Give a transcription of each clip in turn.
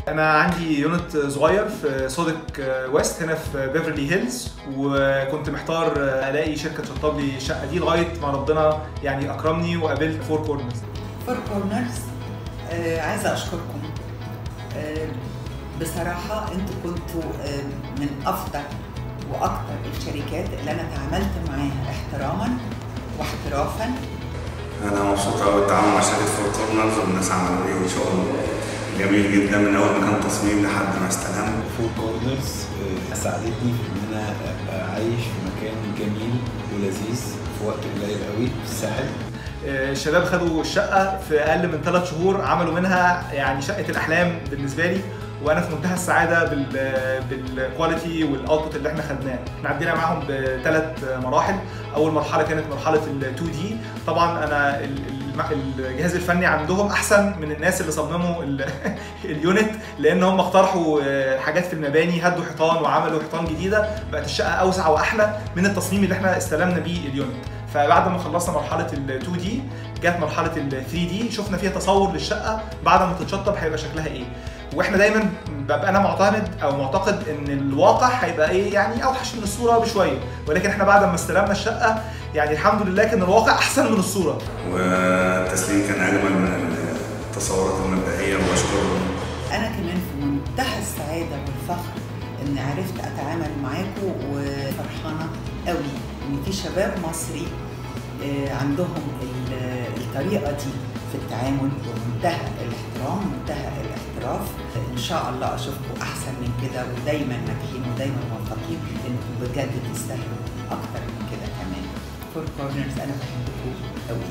انا عندي يونت صغير في سودك ويست هنا في بيفرلي هيلز وكنت محتار الاقي شركه تشطب لي الشقه دي لغايه ما ربنا يعني اكرمني وقابلت فور كورنرز فور كورنرز آه عايزه اشكركم آه بصراحه انتوا كنتوا آه من افضل واكثر الشركات اللي انا تعاملت معاها احتراما واحترافا انا مبسوط قوي بالتعامل مع شركه فور كورنرز والناس عملوا لي شغل جميل جدا من اول ما كان تصميم لحد ما استلم فور كورنرز ساعدتني في ان انا ابقى عايش في مكان جميل ولذيذ في وقت قليل قوي في الساحل الشباب خدوا الشقه في اقل من ثلاث شهور عملوا منها يعني شقه الاحلام بالنسبه لي وانا في منتهى السعاده بال بالكواليتي والاوتبوت اللي احنا خدناه احنا عدينا معاهم بثلاث مراحل اول مرحله كانت مرحله ال 2 دي طبعا انا الجهاز الفني عندهم احسن من الناس اللي صمموا اليونت لان هم اقترحوا حاجات في المباني هدوا حيطان وعملوا حيطان جديده بقت الشقه اوسع واحلى من التصميم اللي احنا استلمنا بيه اليونت فبعد ما خلصنا مرحله ال 2 دي جت مرحله ال 3 دي شفنا فيها تصور للشقه بعد ما تتشطب هيبقى شكلها ايه واحنا دايما ببقى انا معتمد او معتقد ان الواقع هيبقى ايه يعني اوحش من الصوره بشويه ولكن احنا بعد ما استلمنا الشقه يعني الحمد لله كان الواقع احسن من الصوره والتسليم كان اجمل من التصورات المبدئيه وبشكرهم انا كمان في منتهى السعاده والفخر ان عرفت اتعامل معاكم وفرحانه قوي ان في شباب مصري عندهم الطريقه دي في التعامل ومنتهى الاحترام منتهى الاحتراف ان شاء الله اشوفكم احسن من كده ودايما ناجحين ودايما موفقين انكم بجد تستاهلوا اكتر من كده كمان فور كورنرز انا بحبكم قوي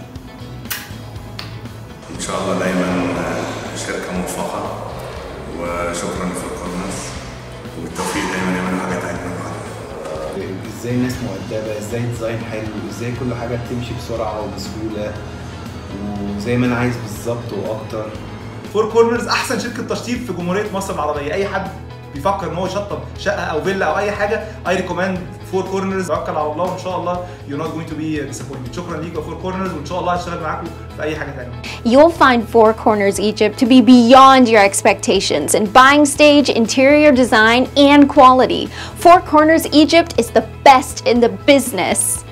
ان شاء الله دايما شركه موفقه وشكرا لفور كورنرز وبالتوفيق دايما يعملوا حاجات اجمل ازاي الناس مؤدبه ازاي ديزاين حلو ازاي كل حاجه بتمشي بسرعه وبسهوله وزي ما انا عايز بالظبط واكتر فور كورنرز احسن شركه تشطيب في جمهوريه مصر العربيه اي حد بيفكر ان هو يشطب شقه او فيلا او اي حاجه اي ريكومند فور كورنرز توكل على الله وان شاء الله يو نوت جوينج تو بي ديسابوينتد شكرا ليك فور كورنرز وان شاء الله هشتغل معاكم في اي حاجه ثانيه You'll find Four Corners Egypt to be beyond your expectations in buying stage, interior design, and quality. Four Corners Egypt is the best in the business.